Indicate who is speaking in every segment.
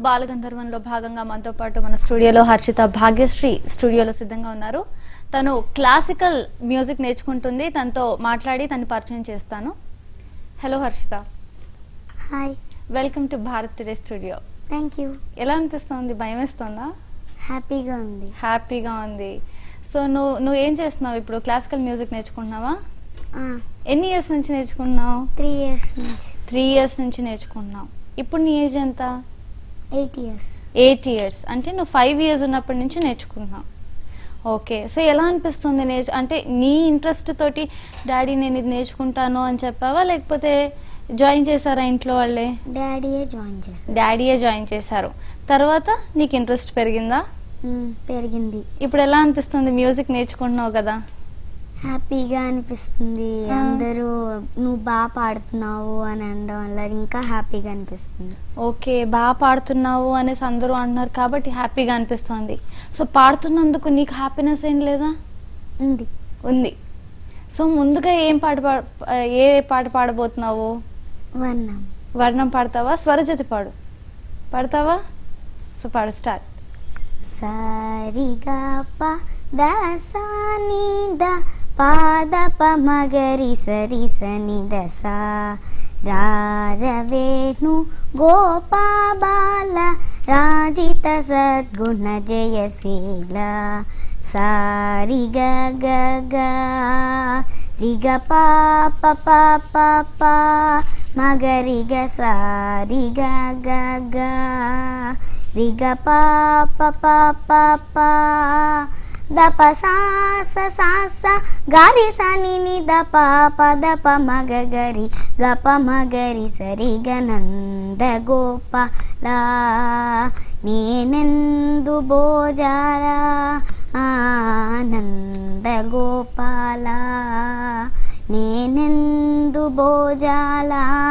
Speaker 1: బాలగంధర్వంలో భాగంగా మనతో పాటు మన స్టూడియోలో హర్షిత భాగ్యశ్రీ స్టూడియోలో సిద్ధంగా ఉన్నారు తను క్లాసికల్ మ్యూజిక్ నేర్చుకుంటుంది తనతో మాట్లాడి తను పరిచయం చేస్తాను hello Harshitha
Speaker 2: hi
Speaker 1: welcome to Bharat today studio
Speaker 2: thank you
Speaker 1: ఎలా అనిపిస్తుంది భయం వేస్తుందా
Speaker 2: హ్యాపీగా ఉంది
Speaker 1: హ్యాపీగా ఉంది సో నువ్వు నువ్వు ఏం చేస్తున్నావు ఇప్పుడు క్లాసికల్ మ్యూజిక్ నేర్చుకుంటున్నావా ఎన్ని ఇయర్స్ నుంచి నేర్చుకుంటున్నావు
Speaker 2: త్రీ ఇయర్స్ నుంచి
Speaker 1: త్రీ ఇయర్స్ నుంచి నేర్చుకుంటున్నావు ఇప్పుడు నీ ఏజ్ ఎంత
Speaker 2: ఎయిట్ ఇయర్స్
Speaker 1: ఎయిట్ ఇయర్స్ అంటే నువ్వు ఫైవ్ ఇయర్స్ ఉన్నప్పటి నుంచి నేర్చుకుంటున్నావు ఓకే సో ఎలా అనిపిస్తుంది నేర్చు అంటే నీ ఇంట్రెస్ట్ తోటి డాడీ నేను ఇది నేర్చుకుంటాను అని చెప్పావా లేకపోతే జాయిన్ చేశారా ఇంట్లో వాళ్ళే
Speaker 2: డాడీయే జాయిన్ చేశారు
Speaker 1: డాడీయే జాయిన్ చేశారు తర్వాత నీకు ఇంట్రెస్ట్ పెరిగిందా
Speaker 2: మ్మ్, పెరిగింది
Speaker 1: ఇప్పుడు ఎలా అనిపిస్తుంది మ్యూజిక్ నేర్చుకుంటున్నావు కదా
Speaker 2: హ్యాపీగా అనిపిస్తుంది
Speaker 1: ఆ.
Speaker 2: అందరూ నువ్వు బాగా పాడుతున్నావు అని అనడం వల్ల ఇంకా హ్యాపీగా అనిపిస్తుంది
Speaker 1: ఓకే బాగా పాడుతున్నావు అనేసి అందరూ అంటున్నారు కాబట్టి హ్యాపీగా అనిపిస్తుంది సో పాడుతున్నందుకు నీకు హ్యాపీనెస్ ఏం లేదా
Speaker 2: ఉంది
Speaker 1: ఉంది సో ముందుగా ఏం పాట పా ఏ పాట పాడబోతున్నావు
Speaker 2: వర్ణం
Speaker 1: వర్ణం పాడతావా స్వరజతి పాడు పాడతావా సో పాడు స్టార్ట్
Speaker 2: సారిగా ప ద సా ని ద పాద ప మగరి సరి సని ద సా రారవేణు గోపా బాల రాజిత సద్గుణ జయశీల సారి గ గ గ రి గ పా ప ప ప ప మగరి గ సారి గ గ గ రి గ ప ప ప ప ప ద ప సా స సా స గారి స ని ని ద ప ప ద ప మ గ గ రి గ ప మ గ రి స రి గ నంద గోపాల నేనెందు భోజాల ఆనంద గోపాల నేనెందు భోజాల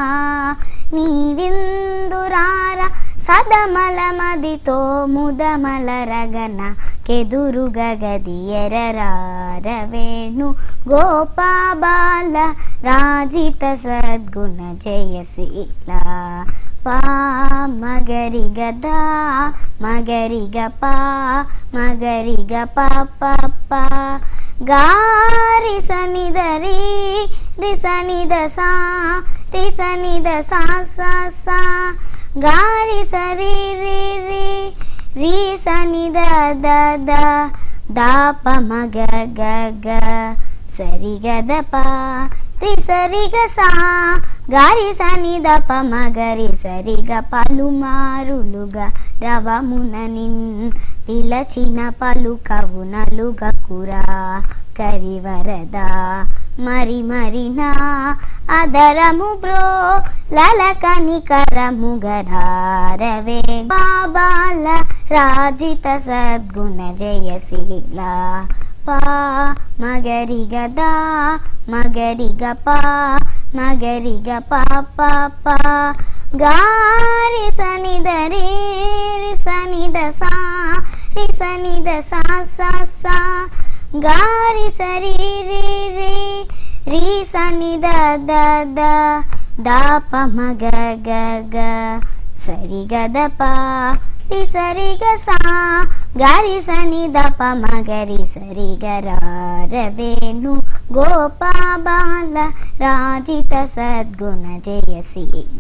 Speaker 2: నీవిందురార సదమల మదితో ముదమల రగన కెదురుగ గదియరార వేణు గోపాబాల రాజిత సద్గుణ జయశీల పా మగరి గదా మగరి గ పా మగరి గ ప ప ప గారి సని ద రి రి సని ద సా రి సని ద సా సా సా గారి సరి రి రి రి సని ద ద ద దా ప మ గ గ గ సరి గ ద ప రి సరి గ సా గారి సని ద ప మ గరి సరి గ పలుమారులుగా రవమున నిన్ పిలచిన పలుకవు నలుగకురా కరివరద మరి మరినా అదరము బ్రో లలకని కరము గరారవే బాబాల రాజిత సద్గుణ జయశీల పా మగరి గదా మగరి గ పా మగరి గ పా పా పా గారి సని ద రే రి సని ద సా రి సని ద సా సా సా గారి సరి రి రి రి సని ద ద ద దా ప మ గ గ గ సరి గ ద ప రి సరి గ సా గారి సని ద ప మ గరి సరి గ రా ర వేణు గోపా బాల రాజిత సద్గుణ జయశీల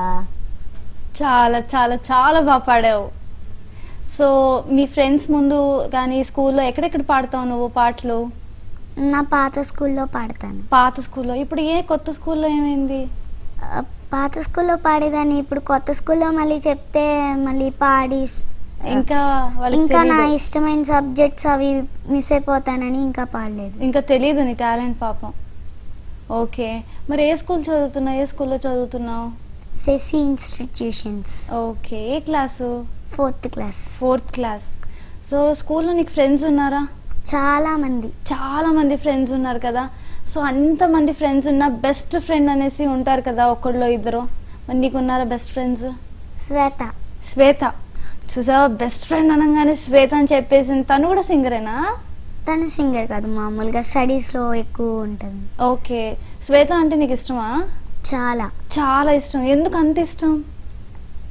Speaker 1: చాలా చాలా చాలా బాగా పాడావు సో మీ ఫ్రెండ్స్ ముందు కానీ స్కూల్లో ఎక్కడెక్కడ పాడతావు నువ్వు పాటలు
Speaker 2: నా పాత స్కూల్లో పాడతాను
Speaker 1: పాత స్కూల్లో ఇప్పుడు ఏ కొత్త స్కూల్లో ఏమైంది
Speaker 2: ఆ, పాత స్కూల్లో పాడేదాన్ని ఇప్పుడు కొత్త స్కూల్లో మళ్ళీ చెప్తే మళ్ళీ పాడి
Speaker 1: ఇంకా వాళ్ళకి
Speaker 2: ఇంకా నా
Speaker 1: తెలీదు.
Speaker 2: ఇష్టమైన సబ్జెక్ట్స్ అవి మిస్ అయిపోతానని ఇంకా పాడలేదు
Speaker 1: ఇంకా తెలియదు నీ టాలెంట్ పాపం ఓకే మరి ఏ స్కూల్ చదువుతున్నావు ఏ స్కూల్లో చదువుతున్నావు
Speaker 2: సెసి ఇన్స్టిట్యూషన్స్
Speaker 1: ఓకే ఏ class
Speaker 2: fourth class
Speaker 1: fourth class so స్కూల్లో నీకు ఫ్రెండ్స్ ఉన్నారా
Speaker 2: చాలా మంది
Speaker 1: చాలా మంది ఫ్రెండ్స్ ఉన్నారు కదా సో అంతమంది ఫ్రెండ్స్ ఉన్న బెస్ట్ ఫ్రెండ్ అనేసి ఉంటారు కదా ఒకళ్ళు ఇద్దరు మరి నీకు ఉన్నారా బెస్ట్ ఫ్రెండ్స్
Speaker 2: శ్వేత
Speaker 1: శ్వేత చూసావా బెస్ట్ ఫ్రెండ్ అనగానే శ్వేత అని చెప్పేసింది తను కూడా సింగరేనా
Speaker 2: తను సింగర్ కాదు మామూలుగా స్టడీస్లో ఎక్కువ ఉంటుంది
Speaker 1: ఓకే శ్వేత అంటే నీకు ఇష్టమా
Speaker 2: చాలా
Speaker 1: చాలా ఇష్టం ఎందుకు అంత ఇష్టం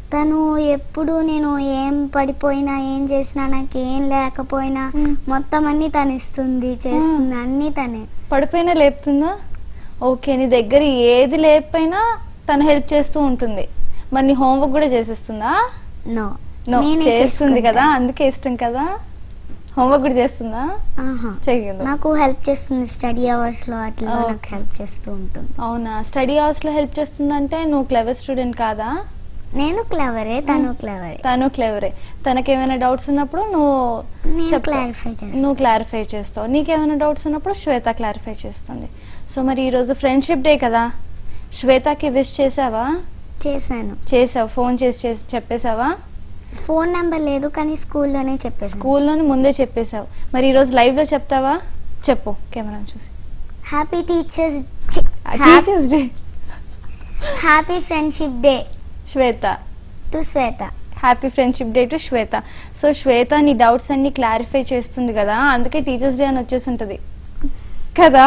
Speaker 2: తను ఎప్పుడు నేను ఏం పడిపోయినా ఏం చేసినా నాకు ఏం లేకపోయినా
Speaker 1: మ్మ్.
Speaker 2: మొత్తం అన్ని తను ఇస్తుంది చేస్తుంది అన్ని తనే
Speaker 1: పడిపోయినా లేపుతుందా ఓకే నీ దగ్గర ఏది లేకపోయినా తను హెల్ప్ చేస్తూ ఉంటుంది మరి నీ హోంవర్క్ కూడా చేసేస్తుందా
Speaker 2: నో
Speaker 1: నో
Speaker 2: నేనే
Speaker 1: చేస్తుంది కదా
Speaker 2: చేసుకుంటా.
Speaker 1: అందుకే ఇష్టం కదా హోంవర్క్ కూడా చేస్తుందా
Speaker 2: ఆహా.
Speaker 1: చేయగలదు
Speaker 2: నాకు హెల్ప్ చేస్తుంది స్టడీ అవర్స్ లో అట్లా
Speaker 1: ఓకే.
Speaker 2: నాకు హెల్ప్ చేస్తూ ఉంటుంది
Speaker 1: అవునా స్టడీ అవర్స్ లో హెల్ప్ చేస్తుందంటే నువ్వు క్లెవర్ స్టూడెంట్ కాదా
Speaker 2: నేను క్లవరే తను క్లవరే
Speaker 1: తను క్లెవరే తనకేమైనా డౌట్స్ ఉన్నప్పుడు నువ్వు
Speaker 2: నేను
Speaker 1: చెప్తావు.
Speaker 2: క్లారిఫై చేస్తాను
Speaker 1: నువ్వు క్లారిఫై చేస్తావు నీకేమైనా డౌట్స్ ఉన్నప్పుడు శ్వేత క్లారిఫై చేస్తుంది సో మరి ఈరోజు ఫ్రెండ్షిప్ డే కదా శ్వేతకి విష్ చేసావా
Speaker 2: చేశాను
Speaker 1: చేసావు ఫోన్ చేసి చేసి చెప్పేసావా
Speaker 2: ఫోన్ నెంబర్ లేదు కానీ స్కూల్లోనే చెప్పేసాను
Speaker 1: స్కూల్లోనే ముందే చెప్పేసావు మరి ఈరోజు లైవ్లో చెప్తావా చెప్పు కెమెరా చూసి
Speaker 2: happy teachers
Speaker 1: teachers day
Speaker 2: happy friendship day
Speaker 1: Shweta
Speaker 2: to Shweta
Speaker 1: happy friendship day to Shweta so Shweta నీ డౌట్స్ అన్ని క్లారిఫై చేస్తుంది కదా అందుకే టీచర్స్ డే అని వచ్చేసి ఉంటుంది కదా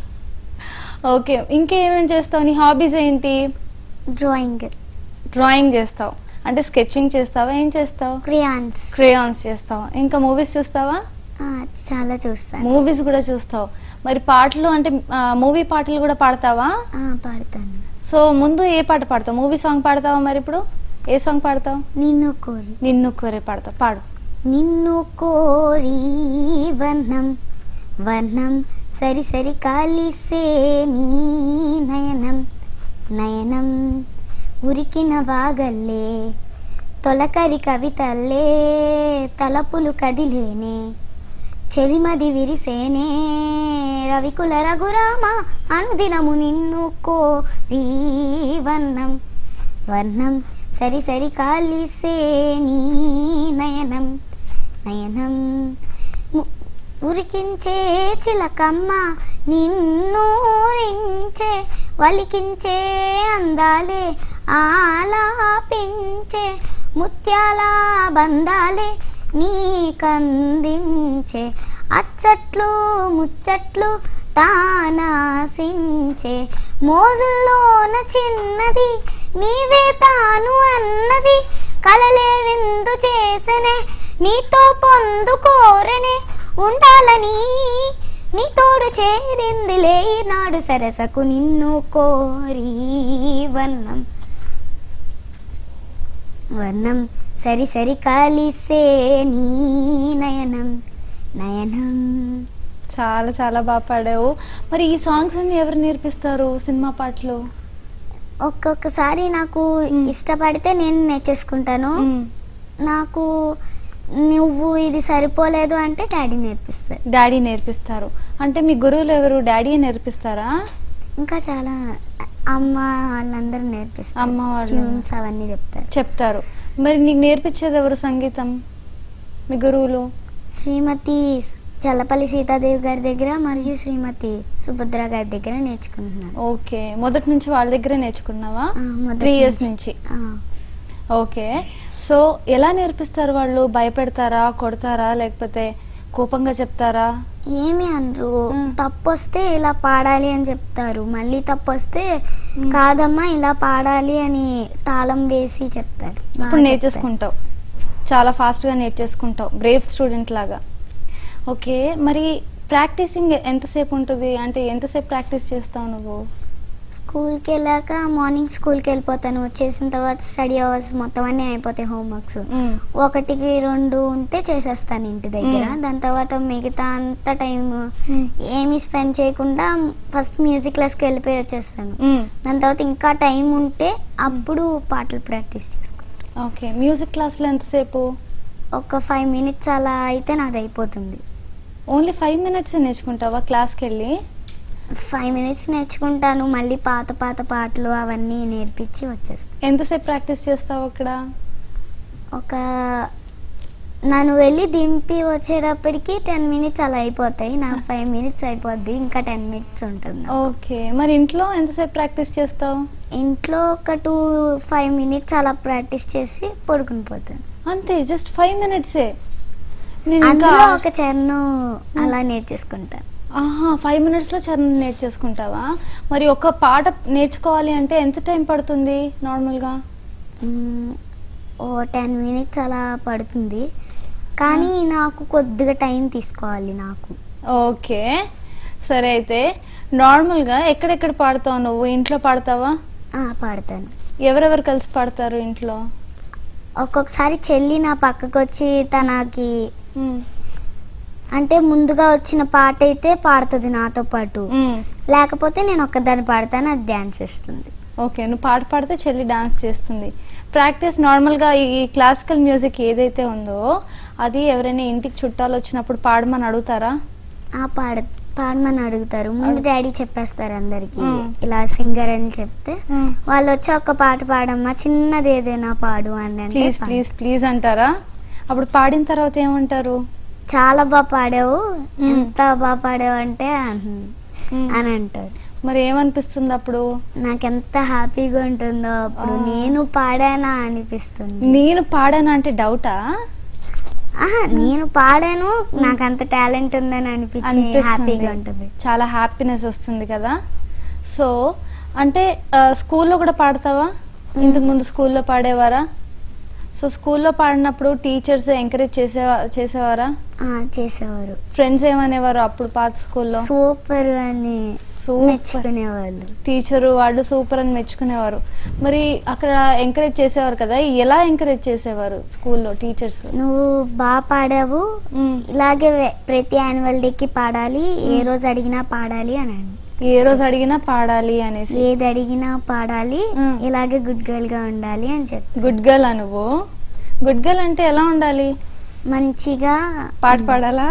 Speaker 1: ఓకే ఇంకేమేమి చేస్తావు నీ హాబీస్ ఏంటి
Speaker 2: డ్రాయింగ్
Speaker 1: డ్రాయింగ్ చేస్తావు అంటే స్కెచింగ్ చేస్తావా ఏం చేస్తావు
Speaker 2: క్రియాన్స్
Speaker 1: క్రేయాన్స్ చేస్తావు ఇంకా మూవీస్ చూస్తావా
Speaker 2: చాలా చూస్తాను
Speaker 1: మూవీస్ కూడా చూస్తావు మరి పాటలు అంటే మూవీ పాటలు కూడా పాడతావా
Speaker 2: ఆ, పాడతాను
Speaker 1: సో ముందు ఏ పాట పాడతావు మూవీ సాంగ్ పాడతావా మరి ఇప్పుడు ఏ సాంగ్ పాడతావు
Speaker 2: నిన్ను కోరి
Speaker 1: నిన్ను కోరే పాడతావు పాడు
Speaker 2: నిన్ను కోరి వర్ణం వర్ణం సరి సరి కాలిసే నీ నయనం నయనం ఉరికిన వాగల్లే తొలకరి కవితల్లే తలపులు కదిలేనే చెలిమది విరిసేనే రవికుల రఘురామ అనుదినము నిన్ను కోరి వర్ణం వర్ణం సరి సరి కాలిసే నీ నయనం నయనం ము- ఉరికించే చిలకమ్మ నిన్నూరించే వలికించే అందాలే ఆలాపించే ముత్యాల బందాలే నీకందించే అచ్చట్లు ముచ్చట్లు తానాసించే మోజుల్లోన చిన్నది నీవే తాను అన్నది కలలే విందు చేసనే నీతో పొందుకోరనే ఉండాలని నీ తోడు చేరిందిలే నాడు సరసకు నిన్ను కోరి వర్ణం వర్ణం సరి సరి కాలిసే నీ నయనం నయనం
Speaker 1: చాలా చాలా బాగా పాడావు మరి ఈ సాంగ్స్ అన్ని ఎవరు నేర్పిస్తారు సినిమా పాటలు
Speaker 2: ఒక్కొక్కసారి నాకు
Speaker 1: మ్.
Speaker 2: ఇష్టపడితే నేను నేర్చేసుకుంటాను
Speaker 1: మ్మ్.
Speaker 2: నాకు నువ్వు ఇది సరిపోలేదు అంటే డాడీ నేర్పిస్తారు
Speaker 1: డాడీ నేర్పిస్తారు అంటే మీ గురువులు ఎవరు డాడీ నేర్పిస్తారా
Speaker 2: ఇంకా చాలా అమ్మ వాళ్ళందరూ నేర్పిస్తారు
Speaker 1: అమ్మ వాళ్ళు.
Speaker 2: ట్యూన్స్ అవన్నీ చెప్తారు
Speaker 1: చెప్తారు మరి నీకు నేర్పించేది ఎవరు సంగీతం మీ గురువులు
Speaker 2: శ్రీమతి చల్లపల్లి సీతాదేవి గారి దగ్గర మరియు శ్రీమతి సుభద్ర గారి దగ్గర నేర్చుకుంటున్నాను
Speaker 1: ఓకే మొదటి నుంచి వాళ్ళ దగ్గరే నేర్చుకున్నావా
Speaker 2: ఆ, మొదటి
Speaker 1: త్రీ ఇయర్స్ నుంచి
Speaker 2: ఆ,
Speaker 1: ఓకే సో ఎలా నేర్పిస్తారు వాళ్ళు భయపెడతారా కొడతారా లేకపోతే కోపంగా చెప్తారా
Speaker 2: ఏమి అనరు
Speaker 1: మ్.
Speaker 2: తప్పు వస్తే ఇలా పాడాలి అని చెప్తారు మళ్ళీ తప్పు వస్తే
Speaker 1: మ్.
Speaker 2: కాదమ్మా ఇలా పాడాలి అని తాళం వేసి చెప్తారు బాగా
Speaker 1: ఇప్పుడు
Speaker 2: చెప్తారు.
Speaker 1: నేర్చేసుకుంటావు చాలా ఫాస్ట్గా నేర్చేసుకుంటావు బ్రేవ్ స్టూడెంట్ లాగా ఓకే మరి ప్రాక్టీసింగ్ ఎంతసేపు ఉంటుంది అంటే ఎంతసేపు ప్రాక్టీస్ చేస్తావు నువ్వు
Speaker 2: స్కూల్కి వెళ్ళాక మార్నింగ్ స్కూల్కి వెళ్ళిపోతాను వచ్చేసిన తర్వాత స్టడీ అవర్స్ మొత్తం అన్నీ అయిపోతాయి హోంవర్క్స్
Speaker 1: మ్మ్.
Speaker 2: ఒకటికి రెండు ఉంటే చేసేస్తాను ఇంటి దగ్గర
Speaker 1: మ్మ్.
Speaker 2: దాని తర్వాత మిగతా అంత టైం
Speaker 1: మ్మ్.
Speaker 2: ఏమీ స్పెండ్ చేయకుండా ఫస్ట్ మ్యూజిక్ క్లాస్కి వెళ్ళిపోయి వచ్చేస్తాను
Speaker 1: మ్మ్.
Speaker 2: దాని తర్వాత ఇంకా టైం ఉంటే అప్పుడు పాటలు ప్రాక్టీస్ చేసుకుంటాను
Speaker 1: ఓకే మ్యూజిక్ క్లాస్లో ఎంతసేపు
Speaker 2: ఒక ఫైవ్ మినిట్స్ అలా అయితే నాది అయిపోతుంది
Speaker 1: ఓన్లీ ఫైవ్ మినిట్స్ నేర్చుకుంటావా క్లాస్కి వెళ్ళి
Speaker 2: ఫైవ్ మినిట్స్ నేర్చుకుంటాను మళ్ళీ పాత పాత పాటలు అవన్నీ నేర్పించి వచ్చేస్తాను
Speaker 1: ఎంతసేపు ప్రాక్టీస్ చేస్తావు అక్కడ
Speaker 2: ఒక నన్ను వెళ్ళి దింపి వచ్చేటప్పటికి టెన్ మినిట్స్ అలా అయిపోతాయి నాకు ఫైవ్ మినిట్స్ అయిపోద్ది ఇంకా టెన్ మినిట్స్ ఉంటుంది నాకు.
Speaker 1: ఓకే మరి ఇంట్లో ఎంతసేపు ప్రాక్టీస్ చేస్తావు
Speaker 2: ఇంట్లో ఒక టూ ఫైవ్ మినిట్స్ అలా ప్రాక్టీస్ చేసి పడుకుని పోతాను
Speaker 1: అంతే జస్ట్ ఫైవ్ మినిట్సే నేను ఇంకా
Speaker 2: అందులో ఒక చరణం అలా నేర్చేసుకుంటాను
Speaker 1: ఆహా ఫైవ్ మినిట్స్లో చరణం నేర్చేసుకుంటావా మరి ఒక పాట నేర్చుకోవాలి అంటే ఎంత టైం పడుతుంది నార్మల్గా
Speaker 2: మ్మ్, ఓ టెన్ మినిట్స్ అలా పడుతుంది కానీ నాకు కొద్దిగా టైం తీసుకోవాలి నాకు
Speaker 1: ఓకే సరే అయితే నార్మల్గా ఎక్కడెక్కడ పాడతావు నువ్వు ఇంట్లో పాడతావా
Speaker 2: ఆ, పాడతాను
Speaker 1: ఎవరెవరు కలిసి పాడతారు ఇంట్లో
Speaker 2: ఒక్కొక్కసారి చెల్లి నా పక్కకు వచ్చి తనకి
Speaker 1: మ్మ్.
Speaker 2: అంటే ముందుగా వచ్చిన పాట అయితే పాడుతుంది నాతో పాటు
Speaker 1: మ్మ్.
Speaker 2: లేకపోతే నేను ఒక్కదాన్ని పాడతాను అది డ్యాన్స్ చేస్తుంది
Speaker 1: ఓకే నువ్వు పాట పాడితే చెల్లి డాన్స్ చేస్తుంది ప్రాక్టీస్ నార్మల్గా ఈ క్లాసికల్ మ్యూజిక్ ఏదైతే ఉందో అది ఎవరైనా ఇంటికి చుట్టాలు వచ్చినప్పుడు పాడమని అడుగుతారా
Speaker 2: ఆ పాడ పాడమని అడుగుతారు ముందు డాడీ చెప్పేస్తారు అందరికి
Speaker 1: మ్మ్.
Speaker 2: ఇలా సింగర్ అని చెప్తే వాళ్ళు వచ్చి ఒక పాట పాడమ్మా చిన్నది ఏదైనా పాడు అని అంటే
Speaker 1: ప్లీజ్
Speaker 2: పాడు.
Speaker 1: ప్లీజ్ ప్లీజ్ అంటారా అప్పుడు పాడిన తర్వాత ఏమంటారు
Speaker 2: చాలా బాగా పాడావు
Speaker 1: మ్మ్.
Speaker 2: ఎంత బాగా పాడావు అంటే అన్-
Speaker 1: మ్మ్.
Speaker 2: అని అంటారు
Speaker 1: మరి ఏమనిపిస్తుంది అప్పుడు
Speaker 2: నాకెంత హ్యాపీగా ఉంటుందో అప్పుడు
Speaker 1: ఆ.
Speaker 2: నేను పాడానా అనిపిస్తుంది
Speaker 1: నేను పాడాను అంటే డౌటా
Speaker 2: ఆహా నేను పాడాను నాకు అంత టాలెంట్ ఉందని అనిపించి
Speaker 1: అనిపిస్తుంది.
Speaker 2: హ్యాపీగా ఉంటుంది
Speaker 1: చాలా హ్యాపీనెస్ వస్తుంది కదా సో అంటే ఆ, స్కూల్లో కూడా పాడతావా ఇంతకు ముందు స్కూల్లో పాడేవారా సో స్కూల్లో పాడినప్పుడు టీచర్స్ ఎంకరేజ్ చేసే చేసేవారా
Speaker 2: ఆ, చేసేవారు
Speaker 1: ఫ్రెండ్స్ ఏమనేవారు అప్పుడు పాత స్కూల్లో
Speaker 2: సూపర్ అని
Speaker 1: సూపర్
Speaker 2: మెచ్చుకునేవాళ్ళు
Speaker 1: టీచరు వాళ్ళు సూపర్ అని మెచ్చుకునేవారు మరి అక్కడ ఎంకరేజ్ చేసేవారు కదా ఎలా ఎంకరేజ్ చేసేవారు స్కూల్లో టీచర్స్
Speaker 2: నువ్వు బాగా పాడావు ఇలాగే వే- ప్రతి యాన్యువల్ డేకి పాడాలి ఏ రోజు అడిగినా పాడాలి అని అన్-
Speaker 1: ఏ రోజు అడిగినా పాడాలి అనేసి
Speaker 2: ఏది అడిగినా పాడాలి
Speaker 1: మ్మ్.
Speaker 2: ఇలాగే గుడ్ గర్ల్ గా ఉండాలి అని చెప్పి
Speaker 1: గుడ్ గర్ల్ ఆ నువ్వు గుడ్ గర్ల్ అంటే ఎలా ఉండాలి
Speaker 2: మంచిగా
Speaker 1: పాట పాడాలా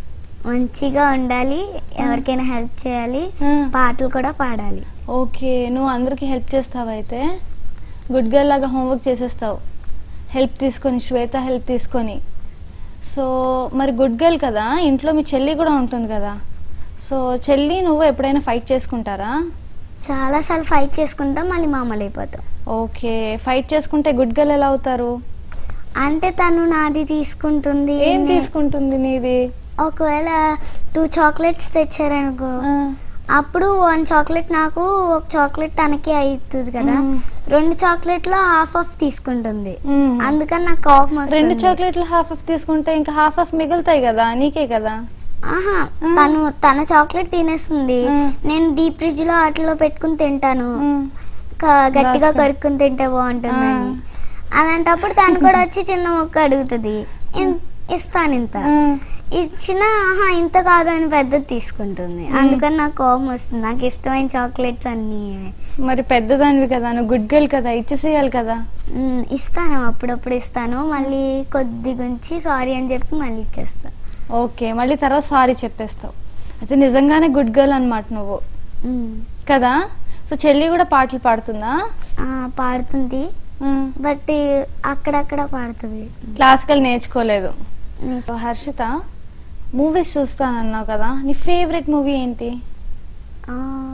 Speaker 2: మంచిగా ఉండాలి ఎవరికైనా హెల్ప్ చేయాలి
Speaker 1: ఆ.
Speaker 2: పాటలు కూడా పాడాలి
Speaker 1: ఓకే నువ్వు అందరికి హెల్ప్ చేస్తావు అయితే గుడ్ గర్ల్ లాగా హోంవర్క్ చేసేస్తావు హెల్ప్ తీసుకొని శ్వేత హెల్ప్ తీసుకొని సో మరి గుడ్ గర్ల్ కదా ఇంట్లో మీ చెల్లి కూడా ఉంటుంది కదా సో చెల్లి నువ్వు ఎప్పుడైనా ఫైట్ చేసుకుంటారా
Speaker 2: చాలా సార్లు ఫైట్ చేసుకుంటాం మళ్ళీ మామూలు అయిపోతాం
Speaker 1: ఓకే ఫైట్ చేసుకుంటే గుడ్ గర్ల్ ఎలా అవుతారు
Speaker 2: అంటే తను నాది తీసుకుంటుంది
Speaker 1: ఏం
Speaker 2: నే-
Speaker 1: తీసుకుంటుంది నీది
Speaker 2: ఒకవేళ టూ చాక్లెట్స్ తెచ్చారనుకో
Speaker 1: ఆ,
Speaker 2: అప్పుడు వన్ చాక్లెట్ నాకు ఒక చాక్లెట్ తనకి అవుతుంది కదా
Speaker 1: మ్మ్.
Speaker 2: రెండు చాక్లెట్ లో హాఫ్ ఆఫ్ తీసుకుంటుంది
Speaker 1: మ్మ్.
Speaker 2: అందుకని నాకు కోపం
Speaker 1: రెండు
Speaker 2: వస్తుంది
Speaker 1: చాక్లెట్లు హాఫ్ హాఫ్ తీసుకుంటే ఇంకా హాఫ్ హాఫ్ మిగులుతాయి కదా నీకే కదా
Speaker 2: ఆహా
Speaker 1: మ్మ్.
Speaker 2: తను తన చాక్లెట్ తినేస్తుంది
Speaker 1: మ్మ్.
Speaker 2: నేను డీప్ ఫ్రిడ్జ్ లో వాటిలో పెట్టుకుని తింటాను
Speaker 1: మ్మ్.
Speaker 2: క- గట్టిగా
Speaker 1: రాసుకొని.
Speaker 2: కరుక్కుని తింటే బాగుంటుందని అలాంటప్పుడు తను కూడా వచ్చి చిన్న మొక్క అడుగుతుంది ఇన్- ఇస్తాను ఇంత
Speaker 1: మ్మ్.
Speaker 2: ఇచ్చిన ఆహా ఇంత కాదు అని పెద్దది తీసుకుంటుంది అందుకని నాకు కోపం వస్తుంది నాకు ఇష్టమైన చాక్లెట్స్ అన్ని
Speaker 1: మరి పెద్దదానివి కదా నువ్వు గుడ్ గర్ల్ కదా ఇచ్చేసేయాలి కదా
Speaker 2: మ్, ఇస్తాను అప్పుడప్పుడు ఇస్తాను మళ్ళీ కొద్ది గుంచి సారీ అని చెప్పి మళ్ళీ ఇచ్చేస్తాను
Speaker 1: ఓకే మళ్ళీ తర్వాత సారీ చెప్పేస్తావు అయితే నిజంగానే గుడ్ గర్ల్ అనమాట నువ్వు
Speaker 2: మ్,
Speaker 1: కదా సో చెల్లి కూడా పాటలు పాడుతుందా
Speaker 2: ఆ, పాడుతుంది బట్ అక్కడక్కడ పాడుతుంది
Speaker 1: క్లాసికల్ నేర్చుకోలేదు
Speaker 2: నేర్చు-
Speaker 1: సో హర్షిత మూవీస్ చూస్తానన్నావు కదా నీ ఫేవరెట్ మూవీ ఏంటి
Speaker 2: ఆ,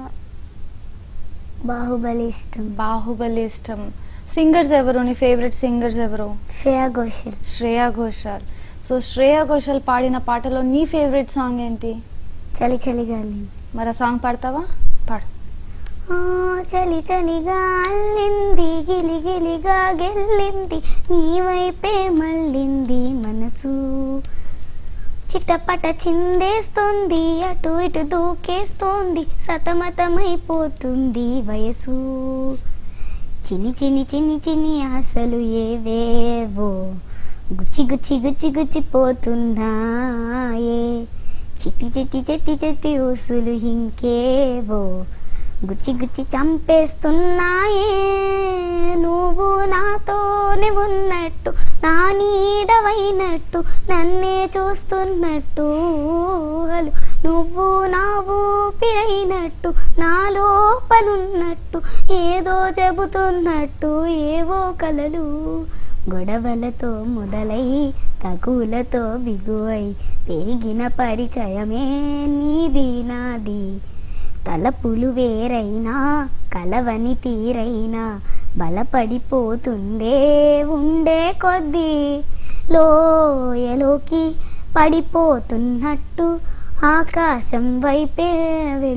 Speaker 2: బాహుబలి ఇష్టం
Speaker 1: బాహుబలి ఇష్టం సింగర్స్ ఎవరు నీ ఫేవరెట్ సింగర్స్ ఎవరు
Speaker 2: శ్రేయా ఘోషల్
Speaker 1: శ్రేయా ఘోషాల్ సో శ్రేయా ఘోషాల్ పాడిన పాటలో నీ ఫేవరెట్ సాంగ్ ఏంటి
Speaker 2: చలి చలి గాలి
Speaker 1: మరి ఆ సాంగ్ పాడతావా పాడు
Speaker 2: ఆ, చలి చలిగా అల్లింది గిలి గిలిగా గెల్లింది నీ వైపే మళ్ళింది మనసు చిట్టపట చిందేస్తుంది అటు ఇటు దూకేస్తోంది సతమతమైపోతుంది వయసు చిన్ని చిన్ని చిన్ని చిన్ని ఆశలు ఏవేవో గుచ్చి గుచ్చి గుచ్చి గుచ్చి పోతున్నాయే చిట్టి చిట్టి చెట్టి చెట్టి ఊసులు ఇంకేవో గుచ్చి గుచ్చి చంపేస్తున్నాయే నువ్వు నాతోనే ఉన్నట్టు నా నీడవైనట్టు నన్నే చూస్తున్నట్టు ఊహలు నువ్వు నా ఊపిరైనట్టు నా లోపలున్నట్టు ఏదో చెబుతున్నట్టు ఏవో కలలు గొడవలతో మొదలై తగులతో బిగువై పెరిగిన పరిచయమే నీది నాది తలపులు వేరైనా కలవని తీరైనా బలపడిపోతుందే ఉండే కొద్దీ లోయలోకి పడిపోతున్నట్టు ఆకాశం వైపే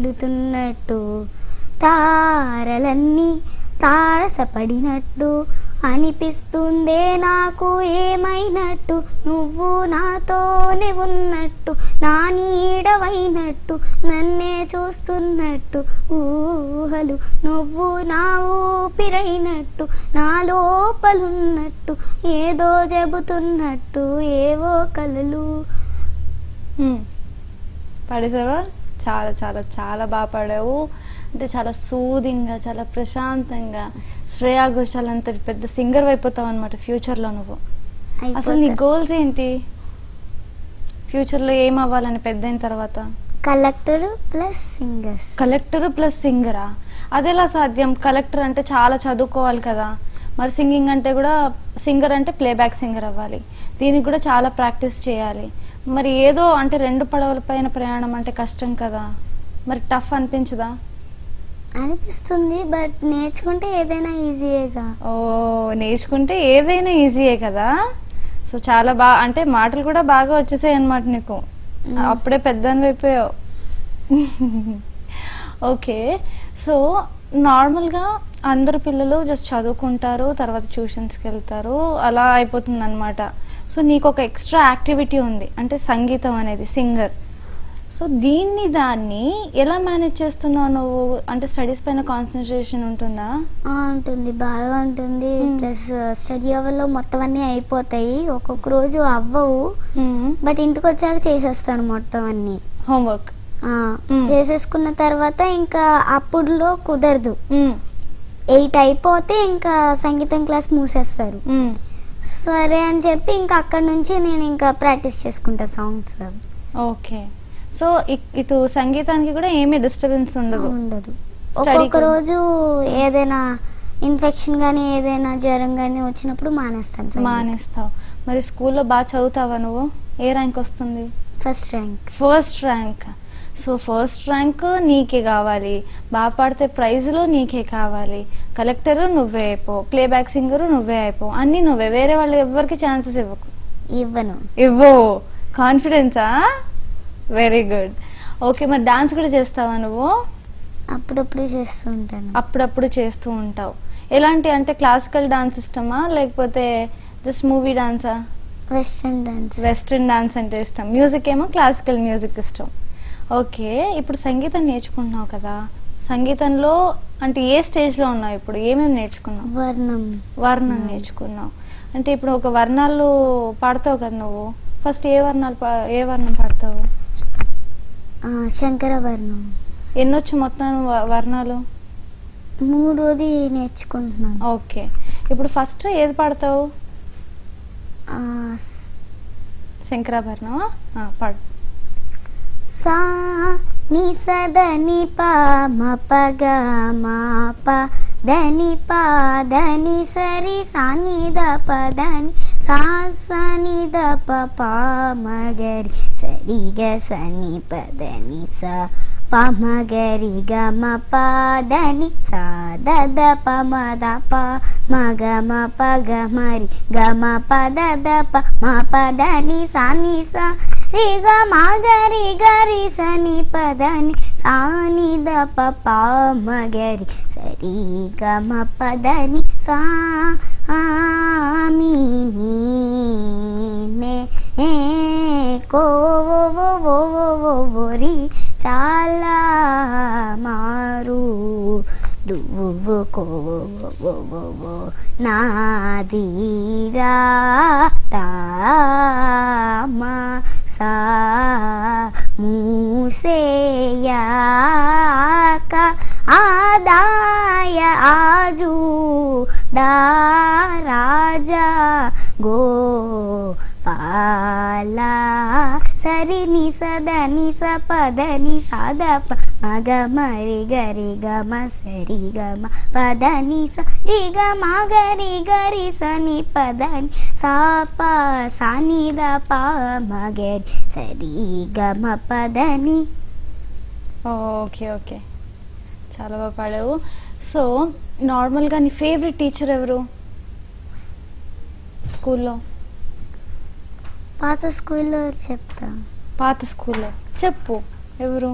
Speaker 2: వెళుతున్నట్టు తారలన్నీ తారసపడినట్టు అనిపిస్తుందే నాకు ఏమైనట్టు నువ్వు నాతోనే ఉన్నట్టు నా నీడవైనట్టు నన్నే చూస్తున్నట్టు ఊహలు నువ్వు నా ఊపిరైనట్టు నా లోపలున్నట్టు ఏదో చెబుతున్నట్టు ఏవో కలలు
Speaker 1: మ్మ్. పాడేసావా చాలా చాలా చాలా బాగా పాడావు అంటే చాలా సూదింగ్గా చాలా ప్రశాంతంగా శ్రేయా ఘోషాల్ అంతటి పెద్ద సింగర్ అయిపోతావు అనమాట ఫ్యూచర్లో నువ్వు అసలు నీ గోల్స్ ఏంటి ఫ్యూచర్లో ఏం అవ్వాలని పెద్ద అయిన తర్వాత
Speaker 2: collector plus singers
Speaker 1: collector plus సింగరా అదెలా సాధ్యం కలెక్టర్ అంటే చాలా చదువుకోవాలి కదా మరి సింగింగ్ అంటే కూడా సింగర్ అంటే ప్లేబ్యాక్ సింగర్ అవ్వాలి దీనికి కూడా చాలా ప్రాక్టీస్ చేయాలి మరి ఏదో అంటే రెండు పడవల పైన ప్రయాణం అంటే కష్టం కదా మరి టఫ్ అనిపించదా
Speaker 2: అనిపిస్తుంది బట్ నేర్చుకుంటే ఏదైనా ఈజీయేగా
Speaker 1: ఓ నేర్చుకుంటే ఏదైనా ఈజీయే కదా సో చాలా బాగా అంటే మాటలు కూడా బాగా వచ్చేసాయి అనమాట నీకు
Speaker 2: మ్మ్.
Speaker 1: అప్పుడే పెద్దని అయిపోయావు ఓకే సో నార్మల్గా అందరు పిల్లలు జస్ట్ చదువుకుంటారు తర్వాత ట్యూషన్స్కి వెళ్తారు అలా అయిపోతుంది అనమాట సో నీకు ఒక ఎక్స్ట్రా యాక్టివిటీ ఉంది అంటే సంగీతం అనేది సింగర్ సో దీన్ని దాన్ని ఎలా మేనేజ్ చేస్తున్నావు నువ్వు అంటే స్టడీస్ పైన కాన్సన్ట్రేషన్ ఉంటుందా
Speaker 2: ఆ, ఉంటుంది బాగా ఉంటుంది
Speaker 1: మ్మ్.
Speaker 2: ప్లస్ స్టడీ అవర్లో మొత్తం అన్నీ అయిపోతాయి ఒక్కొక్క రోజు అవ్వవు బట్ ఇంటికి వచ్చాక చేసేస్తాను మొత్తం అన్నీ
Speaker 1: హోంవర్క్
Speaker 2: ఆ,
Speaker 1: మ్మ్.
Speaker 2: చేసేసుకున్న తర్వాత ఇంకా అప్పుడులో కుదరదు ఎయిట్ అయిపోతే ఇంకా సంగీతం క్లాస్ మూసేస్తారు సరే అని చెప్పి ఇంకా అక్కడ నుంచి నేను ఇంకా ప్రాక్టీస్ చేసుకుంటా సాంగ్స్
Speaker 1: ఓకే సో ఇ- ఇటు సంగీతానికి కూడా ఏమీ డిస్టర్బెన్స్ ఉండదు
Speaker 2: ఉండదు
Speaker 1: Study
Speaker 2: ఒక్కొక్క
Speaker 1: కూడా.
Speaker 2: రోజు ఏదైనా ఇన్ఫెక్షన్ కానీ ఏదైనా జ్వరం కానీ వచ్చినప్పుడు మానేస్తాను సంగీతం.
Speaker 1: మానేస్తావు మరి స్కూల్లో బాగా చదువుతావా నువ్వు ఏ ర్యాంక్ వస్తుంది
Speaker 2: first rank
Speaker 1: first rank so first rank నీకే కావాలి బాగా పాడితే ప్రైజ్లో నీకే కావాలి కలెక్టర్ నువ్వే అయిపో ప్లేబ్యాక్ సింగరు నువ్వే అయిపో అన్నీ నువ్వే వేరే వాళ్ళు ఎవరికి ఛాన్సెస్ ఇవ్వకు
Speaker 2: ఇవ్వను
Speaker 1: ఇవ్వు కాన్ఫిడెన్సా వెరీ గుడ్ ఓకే మరి డాన్స్ కూడా చేస్తావా నువ్వు
Speaker 2: అప్పుడప్పుడు చేస్తూ ఉంటాను
Speaker 1: అప్పుడప్పుడు చేస్తూ ఉంటావు ఎలాంటి అంటే క్లాసికల్ డాన్స్ ఇష్టమా లేకపోతే జస్ట్ మూవీ డాన్సా
Speaker 2: వెస్ట్రన్ డాన్స్
Speaker 1: వెస్ట్రన్ డాన్స్ అంటే ఇష్టం మ్యూజిక్ ఏమో క్లాసికల్ మ్యూజిక్ ఇష్టం ఓకే ఇప్పుడు సంగీతం నేర్చుకుంటున్నావు కదా సంగీతంలో అంటే ఏ స్టేజ్లో ఉన్నావు ఇప్పుడు ఏమేమి నేర్చుకున్నావు
Speaker 2: వర్ణం
Speaker 1: వర్ణం నేర్చుకున్నావు అంటే ఇప్పుడు ఒక వర్ణాలు పాడతావు కదా నువ్వు ఫస్ట్ ఏ వర్ణాలు పా- ఏ వర్ణం పాడతావు
Speaker 2: ఆ, శంకర వర్ణం
Speaker 1: ఎన్నొచ్చు మొత్తం వ- వర్ణాలు
Speaker 2: మూడోది నేర్చుకుంటున్నాను
Speaker 1: ఓకే ఇప్పుడు ఫస్ట్ ఏది పాడతావు
Speaker 2: ఆ, స్-
Speaker 1: శంకరాభరణమా ఆ, పాడు
Speaker 2: సా ని సద ని ప మ ప గ మ ప ద ని ప ద ని సరి సా ని ద ప ద ని సా స ని ద ప ప మ గ రి సరి గ స ని ప ద ని సా ప మ గ రి గ మ ప ద ని సా ద ద ప మ ద ప మ గ మ ప గ మ రి గ మ ప ద ద ప మ ప ద ని సా ని సా రి గ మ గ రి గ రి స ని ప ద ని సా ని ద ప ప మ గ రి స రి గ మ ప ద ని సా ఆ మీ ని నే ఏ కో వో వో వో వో వో వో రి చాలా మారు నువ్వు కో వో వో వో వో నాదీరా తామా సా మూసేయాక ఆదాయ ఆజు డా రాజా గో పాలా సరి ని సద ని స పద ని సద ప మగ మరి గరి గ మ సరి గ మ పద ని స రి గ మ గరి గరి స ని పద ని సా ప సా ని ద ప మ గరి సరి గ మ పద ని
Speaker 1: ఓకే ఓకే చాలా బాగా పాడావు సో నార్మల్గా నీ ఫేవరెట్ టీచర్ ఎవరు స్కూల్లో
Speaker 2: పాత స్కూల్లో చెప్తా
Speaker 1: పాత స్కూల్లో చెప్పు ఎవరు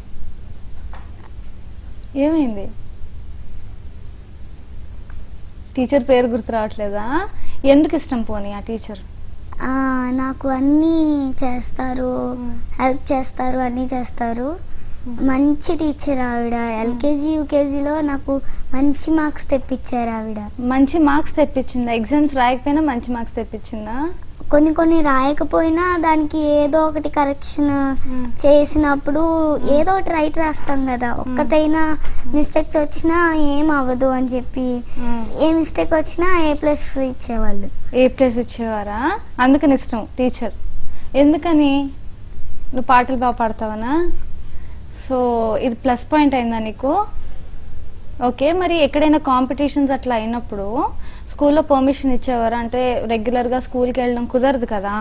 Speaker 1: ఏమైంది టీచర్ పేరు గుర్తు రావట్లేదా ఎందుకు ఇష్టం పోనీ ఆ టీచర్
Speaker 2: ఆ, నాకు అన్నీ చేస్తారు
Speaker 1: మ్మ్.
Speaker 2: హెల్ప్ చేస్తారు అన్నీ చేస్తారు మంచి టీచర్ ఆవిడ ఎల్కేజీ యూకేజీలో నాకు మంచి మార్క్స్ తెప్పించారు ఆవిడ
Speaker 1: మంచి మార్క్స్ తెప్పించిందా ఎగ్జామ్స్ రాయకపోయినా మంచి మార్క్స్ తెప్పించిందా
Speaker 2: కొన్ని కొన్ని రాయకపోయినా దానికి ఏదో ఒకటి కరెక్షన్
Speaker 1: మ్మ్.
Speaker 2: చేసినప్పుడు ఏదో ఒకటి రైట్ రాస్తాం కదా ఒక్కటైనా మిస్టేక్స్ వచ్చినా ఏం అవ్వదు అని చెప్పి
Speaker 1: మ్మ్.
Speaker 2: ఏ మిస్టేక్ వచ్చినా ఏ ప్లస్ ఇచ్చేవాళ్ళు
Speaker 1: ఏ ప్లేస్ ఇచ్చేవారా అందుకని ఇష్టం టీచర్ ఎందుకని నువ్వు పాటలు బాగా పాడతావనా సో ఇది ప్లస్ పాయింట్ అయిందా నీకు ఓకే మరి ఎక్కడైనా కాంపిటీషన్స్ అట్లా అయినప్పుడు స్కూల్లో పర్మిషన్ ఇచ్చేవారా అంటే రెగ్యులర్గా స్కూల్కి వెళ్ళడం కుదరదు కదా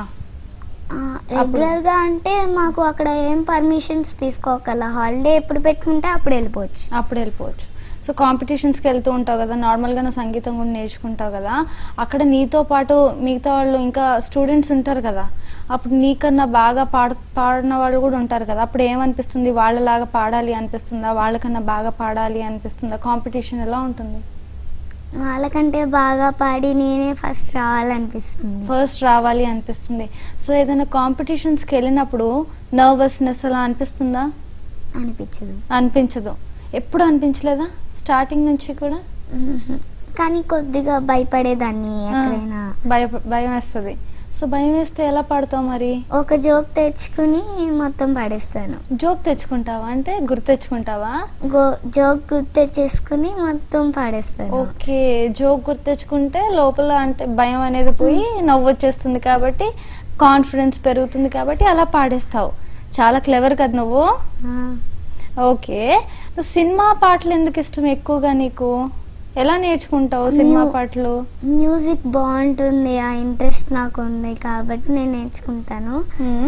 Speaker 2: రెగ్యులర్ గా అంటే మాకు అక్కడ ఏం పర్మిషన్స్ తీసుకోగల హాలిడే ఎప్పుడు పెట్టుకుంటే అప్పుడు వెళ్ళిపోవచ్చు
Speaker 1: అప్పుడు వెళ్ళిపోవచ్చు సో కాంపిటీషన్స్కి వెళ్తూ ఉంటావు కదా నార్మల్గా నువ్వు సంగీతం కూడా నేర్చుకుంటావు కదా అక్కడ నీతో పాటు మిగతా వాళ్ళు ఇంకా స్టూడెంట్స్ ఉంటారు కదా అప్పుడు నీకన్నా బాగా పాడ పాడిన వాళ్ళు కూడా ఉంటారు కదా అప్పుడు ఏమనిపిస్తుంది వాళ్ళలాగా పాడాలి అనిపిస్తుందా వాళ్ళకన్నా బాగా పాడాలి అనిపిస్తుందా కాంపిటీషన్ ఎలా ఉంటుంది
Speaker 2: వాళ్ళకంటే బాగా పాడి నేనే ఫస్ట్ రావాలనిపిస్తుంది
Speaker 1: ఫస్ట్ రావాలి అనిపిస్తుంది సో ఏదైనా కాంపిటీషన్స్కి వెళ్ళినప్పుడు నర్వస్నెస్ అలా అనిపిస్తుందా
Speaker 2: అనిపించదు
Speaker 1: అనిపించదు ఎప్పుడు అనిపించలేదా స్టార్టింగ్ నుంచి కూడా
Speaker 2: మ్మ్. కానీ కొద్దిగా భయపడేదాన్ని ఎక్కడైనా
Speaker 1: భయ భయం వేస్తుంది సో భయం వేస్తే ఎలా పాడతావు మరి
Speaker 2: ఒక జోక్ తెచ్చుకుని మొత్తం పడేస్తాను
Speaker 1: జోక్ తెచ్చుకుంటావా అంటే గుర్తు తెచ్చుకుంటావా
Speaker 2: గో జోక్ గుర్తు తెచ్చేసుకుని మొత్తం పాడేస్తాను
Speaker 1: ఓకే జోక్ గుర్తు తెచ్చుకుంటే లోపల అంటే భయం అనేది పోయి నవ్వు వచ్చేస్తుంది కాబట్టి కాన్ఫిడెన్స్ పెరుగుతుంది కాబట్టి అలా పాడేస్తావు చాలా క్లెవర్ కదా నువ్వు
Speaker 2: ఆ,
Speaker 1: ఓకే సినిమా పాటలు ఎందుకు ఇష్టం ఎక్కువగా నీకు ఎలా నేర్చుకుంటావు సినిమా
Speaker 2: మ్యూ-
Speaker 1: పాటలు
Speaker 2: మ్యూజిక్ బాగుంటుంది ఆ ఇంట్రెస్ట్ నాకు ఉంది కాబట్టి నేను నేర్చుకుంటాను
Speaker 1: మ్మ్.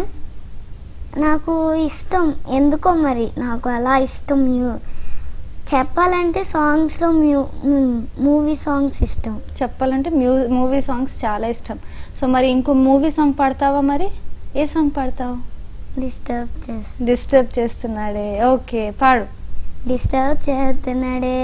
Speaker 2: నాకు ఇష్టం ఎందుకో మరి నాకు అలా ఇష్టం మ్యూ చెప్పాలంటే సాంగ్స్లో మ్యూ మూవీ సాంగ్స్ ఇష్టం
Speaker 1: చెప్పాలంటే మ్యూ మూవీ సాంగ్స్ చాలా ఇష్టం సో మరి ఇంకో మూవీ సాంగ్ పాడతావా మరి ఏ సాంగ్ పాడతావు
Speaker 2: డిస్టర్బ్ చేస్తా
Speaker 1: డిస్టర్బ్ చేస్తున్నాడే ఓకే పాడు
Speaker 2: డిస్టర్బ్ చేస్తున్నాడే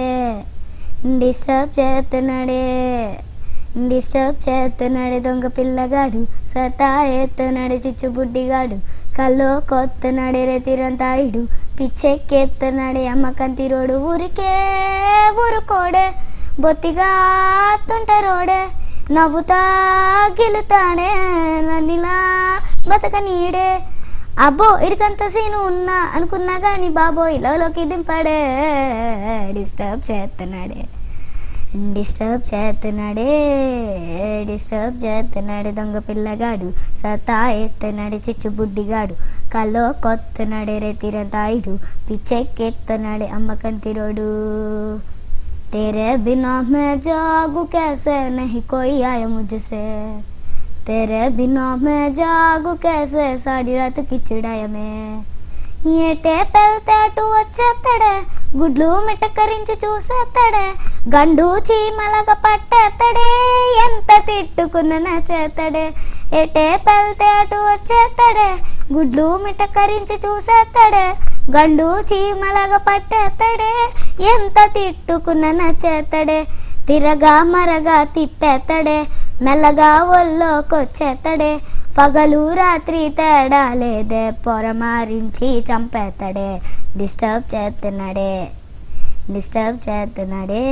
Speaker 2: డిస్టర్బ్ చేస్తున్నాడే డిస్టర్బ్ చేస్తున్నాడే దొంగ పిల్లగాడు సతా ఎత్తున్నాడే చిచ్చు బుడ్డిగాడు కల్లో కొత్తనాడే రేతిరంతాయుడు పిచ్చెక్కెత్తున్నాడే అమ్మకంతి రోడు ఊరికే ఊరుకోడే బొత్తిగా తుంటరోడే నవ్వుతా గెలుతాడే నన్నిలా బతకనీడే అబ్బో ఇడికంత సీను ఉన్నా అనుకున్నా కానీ బాబో ఇలాలోకి దింపాడే డిస్టర్బ్ చేస్తున్నాడే డిస్టర్బ్ చేస్తున్నాడే డిస్టర్బ్ చేస్తున్నాడే దొంగ పిల్లగాడు సతా ఎత్తనాడే చిచ్చు బుడ్డిగాడు కల్లో కొత్తనాడే రేతిరంతాయుడు పిచ్చెక్కెత్తనాడే అమ్మకంతిరోడు तेरे बिना मैं जागू कैसे नहीं कोई आया मुझसे तेरे बिना मैं जागू कैसे सारी रात की चिड़ाया मैं ఏటే పెళ్తే అటు వచ్చేస్తాడే గుడ్లు మిటకరించి చూసేస్తాడే గండు చీమలగా పట్టేస్తాడే ఎంత తిట్టుకున్న నచ్చేస్తాడే ఏటే పెళ్తే అటు వచ్చేస్తాడే గుడ్లు మిటకరించి చూసేస్తాడే గండు చీమలగా పట్టేస్తాడే ఎంత తిట్టుకున్న నచ్చేస్తాడే తిరగా మరగా తిప్పేస్తాడే మెల్లగా ఒళ్ళోకొచ్చేస్తాడే పగలు రాత్రి తేడా లేదే పొరమారించి చంపేస్తాడే డిస్టర్బ్ చేస్తున్నాడే డిస్టర్బ్ చేస్తున్నాడే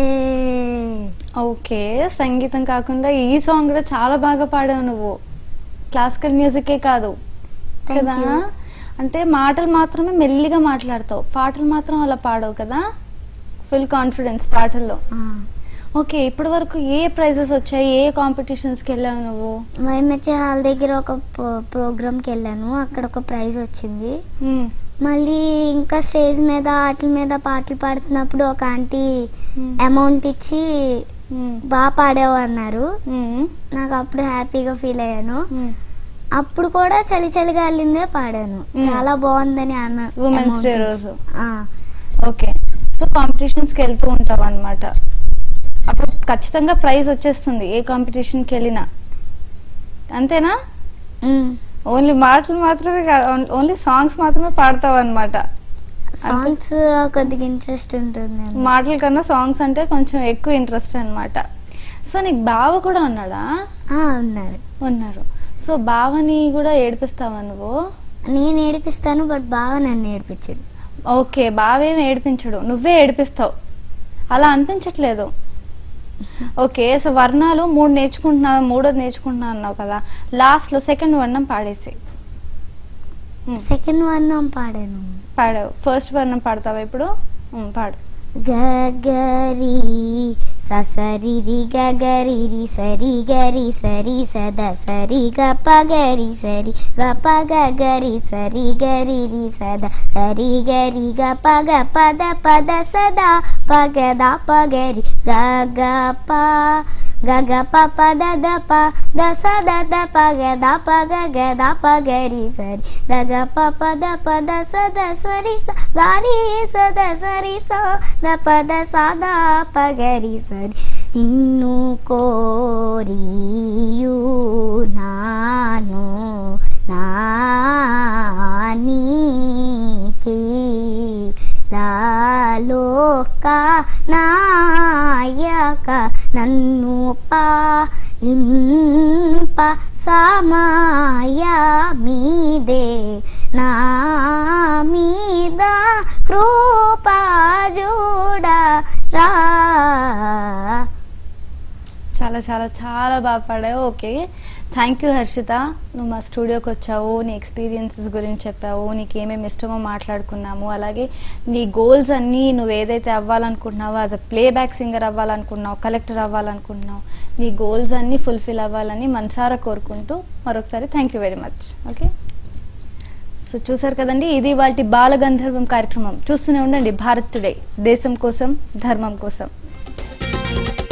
Speaker 1: ఓకే సంగీతం కాకుండా ఈ సాంగ్ కూడా చాలా బాగా పాడావు నువ్వు క్లాసికల్ మ్యూజికే కాదు
Speaker 2: Thank
Speaker 1: కదా
Speaker 2: you.
Speaker 1: అంటే మాటలు మాత్రమే మెల్లిగా మాట్లాడతావు పాటలు మాత్రం అలా పాడవు కదా ఫుల్ కాన్ఫిడెన్స్ పాటల్లో
Speaker 2: ఆ,
Speaker 1: ఓకే ఇప్పటి వరకు ఏ ప్రైజెస్ వచ్చాయి ఏ కాంపిటీషన్స్కి వెళ్ళావు నువ్వు
Speaker 2: వైమెచ్చే హాల్ దగ్గర ఒక ప్రోగ్రామ్కి వెళ్ళాను అక్కడ ఒక ప్రైజ్ వచ్చింది
Speaker 1: మ్మ్.
Speaker 2: మళ్ళీ ఇంకా స్టేజ్ మీద వాటి మీద పాటలు పాడుతున్నప్పుడు ఒక ఆంటీ
Speaker 1: మ్మ్.
Speaker 2: అమౌంట్ ఇచ్చి
Speaker 1: మ్మ్.
Speaker 2: బాగా పాడావు అన్నారు
Speaker 1: మ్మ్.
Speaker 2: నాకు అప్పుడు హ్యాపీగా ఫీల్ అయ్యాను
Speaker 1: మ్మ్.
Speaker 2: అప్పుడు కూడా చలి చలిగా వెళ్ళిందే పాడాను
Speaker 1: మ్మ్.
Speaker 2: చాలా బాగుందని ఆమె
Speaker 1: Women's
Speaker 2: amount
Speaker 1: Day
Speaker 2: ఇచ్చి.
Speaker 1: రోజు.
Speaker 2: ఆ,
Speaker 1: ఓకే సో కాంపిటీషన్స్కి వెళ్తూ ఉంటావు అనమాట అప్పుడు ఖచ్చితంగా ప్రైజ్ వచ్చేస్తుంది ఏ కాంపిటీషన్కి వెళ్ళినా అంతేనా
Speaker 2: మ్మ్.
Speaker 1: ఓన్లీ మాటలు మాత్రమే ఓన్లీ సాంగ్స్ మాత్రమే పాడతావు అనమాట
Speaker 2: సాంగ్స్ కొద్దిగా ఇంట్రెస్ట్ ఉంటుంది
Speaker 1: మాటల కన్నా సాంగ్స్ అంటే కొంచెం ఎక్కువ ఇంట్రెస్ట్ అన్నమాట సో నీకు బావ కూడా ఉన్నాడా
Speaker 2: ఆ, ఉన్నారు
Speaker 1: ఉన్నారు సో బావని కూడా ఏడిపిస్తావా నువ్వు
Speaker 2: నేను ఏడిపిస్తాను బట్ బావ నన్ను ఏడిపించాడు
Speaker 1: ఓకే బావేం ఏడిపించడు నువ్వే ఏడిపిస్తావు అలా అనిపించట్లేదు ఓకే సో వర్ణాలు మూడు నేర్చుకుంటున్నావు మూడోది నేర్చుకుంటున్నావు అన్నావు కదా లాస్ట్ లో సెకండ్ వర్ణం పాడేసి ఉమ్,
Speaker 2: సెకండ్ వర్ణం పాడాను
Speaker 1: పాడావు ఫస్ట్ వర్ణం పాడతావా ఇప్పుడు ఉమ్, పాడు
Speaker 2: గగరి ససరి రి గగరి రి సరి గరి సరి సద సరి గ పగరి సరి గ పగ గరి సరి గరి రి సద సరి గరి గ పగ పద పద సదా పగద పగరి గ గ ప గ గ ప పద ద ప ద సద ద పగ ద పగ గ ద పగరి సరి ద గ ప పద పద సద సరి స గారి సద సరి స ద పద సద పగరి సరి ఇన్ను కోరియు నాను నానికి లాలోక నాయక నన్ను పాలింప సమయ మీదే నా మీద కృపా చూడరా
Speaker 1: చాలా చాలా చాలా బాగా పాడావు ఓకే థ్యాంక్ యూ హర్షిత నువ్వు మా స్టూడియోకి వచ్చావు నీ ఎక్స్పీరియన్సెస్ గురించి చెప్పావు నీకు ఏమేమి ఇష్టమో మాట్లాడుకున్నాము అలాగే నీ గోల్స్ అన్నీ నువ్వు ఏదైతే అవ్వాలనుకుంటున్నావో యాజ్ అ ప్లేబ్యాక్ సింగర్ అవ్వాలనుకుంటున్నావు కలెక్టర్ అవ్వాలనుకుంటున్నావు నీ గోల్స్ అన్నీ ఫుల్ఫిల్ అవ్వాలని మనసారా కోరుకుంటూ మరొకసారి thank you very much okay so చూసారు కదండి ఇది వాటి బాలగంధర్వం కార్యక్రమం చూస్తూనే ఉండండి భారత్ టుడే దేశం కోసం ధర్మం కోసం